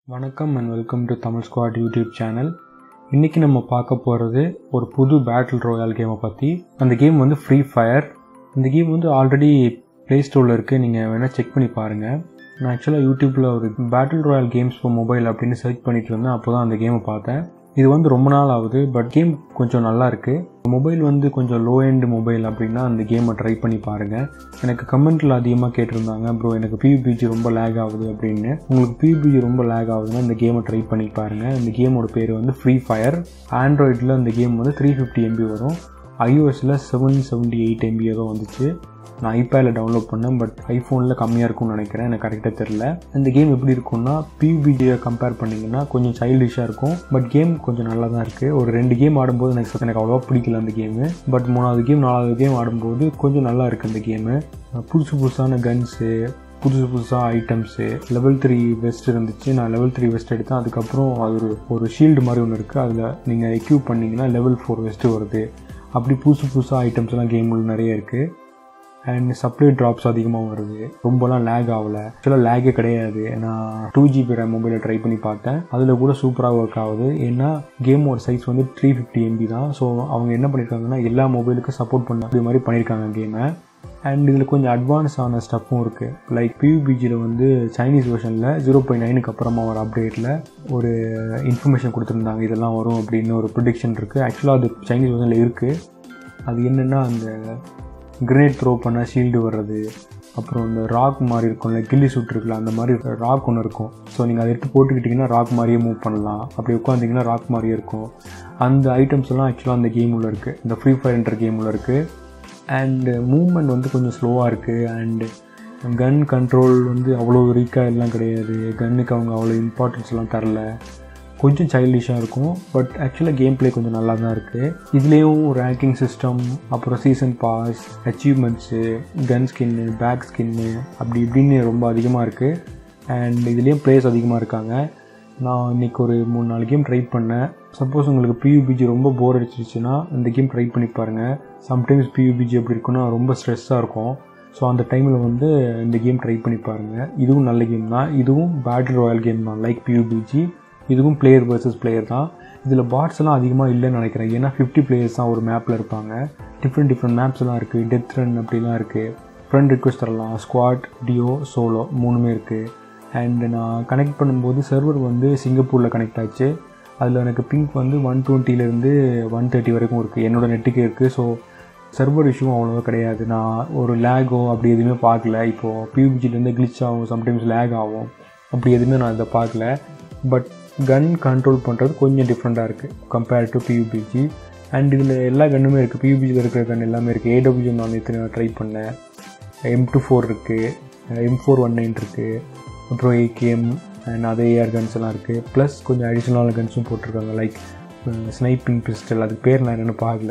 வணக்கம் and welcome to Tamil squad YouTube channel இன்றைக்கி நம்ம பார்க்க போகிறது ஒரு புது பேட்டில் ராயல் கேமை பற்றி அந்த கேம் வந்து ஃப்ரீ ஃபயர் இந்த கேம் வந்து ஆல்ரெடி ப்ளே ஸ்டோரில் இருக்குது நீங்கள் வேணால் செக் பண்ணி பாருங்கள் நான் ஆக்சுவலாக யூடியூப்பில் ஒரு battle royale games for mobile அப்படின்னு சர்ச் பண்ணிட்டு இருந்தேன் அப்போ தான் அந்த கேமை பார்த்தேன் இது வந்து ரொம்ப நாள் ஆகுது பட் கேம் கொஞ்சம் நல்லா இருக்குது மொபைல் வந்து கொஞ்சம் லோ எண்ட் மொபைல் அப்படின்னா அந்த கேமை ட்ரை பண்ணி பாருங்கள் எனக்கு கமெண்ட்டில் அதிகமாக கேட்டிருந்தாங்க ப்ரோ எனக்கு பியூபிஜி ரொம்ப லேக் ஆகுது அப்படின்னு உங்களுக்கு பியூபிஜி ரொம்ப லேக் ஆகுதுன்னா இந்த கேமை ட்ரை பண்ணி பாருங்கள் இந்த கேமோட பேர் வந்து ஃப்ரீ ஃபயர் ஆண்ட்ராய்டில் இந்த கேம் வந்து த்ரீ ஃபிஃப்டி எம்பி வரும் ஐஓஎஸில் செவன் செவன்ட்டி எயிட் எம்பி ஏதோ வந்துச்சு நான் ஐபேடில் டவுன்லோட் பண்ணேன் பட் ஐஃபோனில் கம்மியாக இருக்கும்னு நினைக்கிறேன் எனக்கு கரெக்டாக தெரில இந்த கேம் எப்படி இருக்கும்னா பியூபிஜியை கம்பேர் பண்ணிங்கன்னா கொஞ்சம் சைல்டிஷாக இருக்கும் பட் கேம் கொஞ்சம் நல்லா தான் இருக்குது ஒரு ரெண்டு கேம் ஆடும்போது எனக்கு எனக்கு அவ்வளோவா பிடிக்கல அந்த கேமு பட் மூணாவது கேம் நாலாவது கேம் ஆடும்போது கொஞ்சம் நல்லா இருக்குது அந்த கேமு புதுசு புதுசான கன்ஸு புதுசு புதுசாக ஐட்டம்ஸு லெவல் த்ரீ வெஸ்ட் இருந்துச்சு நான் லெவல் த்ரீ வெஸ்ட் எடுத்தேன் அதுக்கப்புறம் அது ஒரு ஒரு ஷீல்டு மாதிரி ஒன்று இருக்குது அதில் நீங்கள் எக்யூப் பண்ணிங்கன்னா லெவல் ஃபோர் வெஸ்ட்டு வருது அப்படி புதுசு புதுசாக ஐட்டம்ஸ்லாம் கேமில் நிறைய இருக்குது அண்ட் சப்ளை ட்ராப்ஸ் அதிகமாக வருது ரொம்பலாம் லேக் ஆகலை ஆக்சுவலாக லேக்கே கிடையாது நான் டூ ஜிபி ரேம் மொபைலில் ட்ரை பண்ணி பார்த்தேன் அதில் கூட சூப்பராக ஒர்க் ஆகுது ஏன்னா கேமோட சைஸ் வந்து த்ரீ ஃபிஃப்டி எம்பி தான் ஸோ அவங்க என்ன பண்ணியிருக்காங்கன்னா எல்லா மொபைலுக்கும் சப்போர்ட் பண்ண அது மாதிரி பண்ணியிருக்காங்க கேமை அண்ட் இதில் கொஞ்சம் அட்வான்ஸ் ஆன ஸ்டஃப்பும் இருக்குது லைக் பியூபிஜியில் வந்து சைனீஸ் வெர்ஷனில் ஜீரோ பாயிண்ட் நைனுக்கு அப்புறமா ஒரு அப்டேட்டில் ஒரு இன்ஃபர்மேஷன் கொடுத்துருந்தாங்க இதெல்லாம் வரும் அப்படின்னு ஒரு ப்ரிடிக்ஷன் இருக்குது ஆக்சுவலாக அது சைனீஸ் வெர்ஷனில் இருக்குது அது என்னென்னா அந்த கிரனேட் த்ரோ பண்ணால் ஷீல்டு வர்றது அப்புறம் இந்த ராக் மாதிரி இருக்கும்ல கில்லி சூட் இருக்குல்ல அந்த மாதிரி ராக் ஒன்று இருக்கும் ஸோ நீங்கள் அதை எடுத்து போட்டுக்கிட்டிங்கன்னா ராக் மாதிரியே மூவ் பண்ணலாம் அப்படி உட்காந்திங்கன்னா ராக் மாதிரியே இருக்கும் அந்த ஐட்டம்ஸ் எல்லாம் ஆக்சுவலாக அந்த கேம் உள்ள இருக்குது இந்த ஃப்ரீ ஃபயர்ன்ற கேம் உள்ள இருக்குது அண்டு மூமெண்ட் வந்து கொஞ்சம் ஸ்லோவாக இருக்குது அண்டு கன் கண்ட்ரோல் வந்து அவ்வளோ ரீக்காக எல்லாம் கிடையாது கன்னுக்கு அவங்க அவ்வளோ இம்பார்ட்டன்ஸ் எல்லாம் தரல கொஞ்சம் சைல்டிஷாக இருக்கும் பட் ஆக்சுவலாக கேம் ப்ளே கொஞ்சம் நல்லா தான் இருக்குது இதுலேயும் ரேங்கிங் சிஸ்டம் அப்புறம் சீசன் பாஸ் அச்சீவ்மெண்ட்ஸு கன் ஸ்கின்னு பேக் ஸ்கின்னு அப்படி இப்படின்னு ரொம்ப அதிகமாக இருக்குது அண்ட் இதுலேயும் ப்ளேஸ் அதிகமாக இருக்காங்க நான் இன்றைக்கி ஒரு மூணு நாலு கேம் ட்ரை பண்ணேன் சப்போஸ் உங்களுக்கு பியூபிஜி ரொம்ப போர் அடிச்சிருச்சுன்னா இந்த கேம் ட்ரை பண்ணி பாருங்கள் சம்டைம்ஸ் பியூபிஜி எப்படி இருக்குன்னா ரொம்ப ஸ்ட்ரெஸ்ஸாக இருக்கும் ஸோ அந்த டைமில் வந்து இந்த கேம் ட்ரை பண்ணி பாருங்கள் இதுவும் நல்ல கேம் தான் இதுவும் பேட்டில் ராயல் கேம் தான் லைக் பியூபிஜி இதுவும் பிளேயர் வர்சஸ் பிளேயர் தான் இதில் பாட்ஸ் எல்லாம் அதிகமாக இல்லைன்னு நினைக்கிறேன் ஏன்னா ஃபிஃப்டி பிளேயர்ஸ் தான் ஒரு மேப்பில் இருப்பாங்க டிஃப்ரெண்ட் டிஃப்ரெண்ட் மேப்ஸ்லாம் இருக்குது டெத் ரன் அப்படிலாம் இருக்குது ஃப்ரெண்ட் ரிக்வஸ்ட் தரலாம் ஸ்குவாட் டியோ சோலோ மூணுமே இருக்குது அண்ட் நான் கனெக்ட் பண்ணும்போது சர்வர் வந்து சிங்கப்பூரில் கனெக்ட் ஆச்சு அதில் எனக்கு பிங்க் வந்து ஒன் டுவெண்ட்டிலேருந்து ஒன் தேர்ட்டி வரைக்கும் இருக்குது என்னோடய நெட்டுக்கு இருக்குது ஸோ சர்வர் இஷ்யூவும் அவ்வளோவா கிடையாது நான் ஒரு லேகோ அப்படி எதுவுமே பார்க்கல இப்போது பியூபிஜிலேருந்து கிளிச் ஆகும் சம்டைம்ஸ் லேக் ஆகும் அப்படி எதுவுமே நான் இதை பார்க்கல பட் கன் கண்ட்ரோல் பண்ணுறது கொஞ்சம் டிஃப்ரெண்ட்டாக இருக்குது கம்பேர்ட் டு பியூபிஜி அண்ட் இதில் எல்லா கன்னுமே இருக்குது பியூபிஜியில் இருக்கிற கன் எல்லாமே இருக்குது ஏடபிள்யூ நான் நேற்று நான் ட்ரை பண்ணேன் எம் டூ ஃபோர் இருக்குது எம் ஃபோர் ஒன் நைன் இருக்குது அப்புறம் ஏகேஎம் அண்ட் அதே ஏஆர் கன்ஸ் எல்லாம் இருக்குது ப்ளஸ் கொஞ்சம் அடிஷ்னலான கன்ஸும் போட்டிருக்காங்க லைக் ஸ்னைப்பிங் பிஸ்டல் அதுக்கு பேர் நான் என்னென்னு பார்க்கல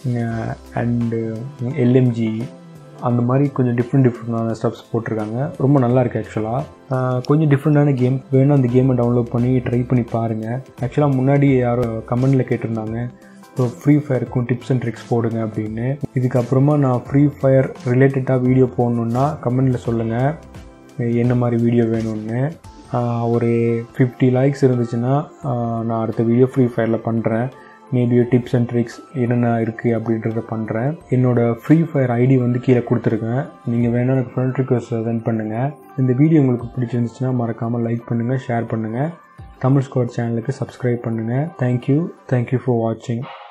அண்டு எல்எம்ஜி அந்த மாதிரி கொஞ்சம் டிஃப்ரெண்ட் டிஃப்ரெண்டான ஸ்டெப்ஸ் போட்டிருக்காங்க ரொம்ப நல்லா இருக்குது ஆக்சுவலாக கொஞ்சம் டிஃப்ரெண்ட்டான கேம் வேணும் அந்த கேமை டவுன்லோட் பண்ணி ட்ரை பண்ணி பாருங்கள் ஆக்சுவலாக முன்னாடி யாரோ கமெண்டில் கேட்டிருந்தாங்க ஸோ ஃப்ரீ ஃபயருக்கும் டிப்ஸ் அண்ட் ட்ரிக்ஸ் போடுங்க அப்படின்னு இதுக்கப்புறமா நான் ஃப்ரீ ஃபயர் ரிலேட்டடாக வீடியோ போடணுன்னா கமெண்டில் சொல்லுங்கள் என்ன மாதிரி வீடியோ வேணும்னு ஒரு ஃபிஃப்டி லைக்ஸ் இருந்துச்சுன்னா நான் அடுத்த வீடியோ ஃப்ரீ ஃபயரில் பண்ணுறேன் மேபி டிப்ஸ் அண்ட் ட்ரிக்ஸ் என்னென்ன இருக்குது அப்படின்றத பண்ணுறேன் என்னோடய ஃப்ரீ ஃபயர் ஐடி வந்து கீழே கொடுத்துருக்கேன் நீங்கள் வேணால் எனக்கு ஃப்ரெண்ட் ரிக்வஸ்ட் சென்ட் பண்ணுங்கள் இந்த வீடியோ உங்களுக்கு பிடிச்சிருந்துச்சுன்னா மறக்காமல் லைக் பண்ணுங்கள் ஷேர் பண்ணுங்கள் தமிழ் ஸ்குவாட் சேனலுக்கு சப்ஸ்கிரைப் பண்ணுங்கள் தேங்க்யூ தேங்க்யூ ஃபார் வாட்சிங்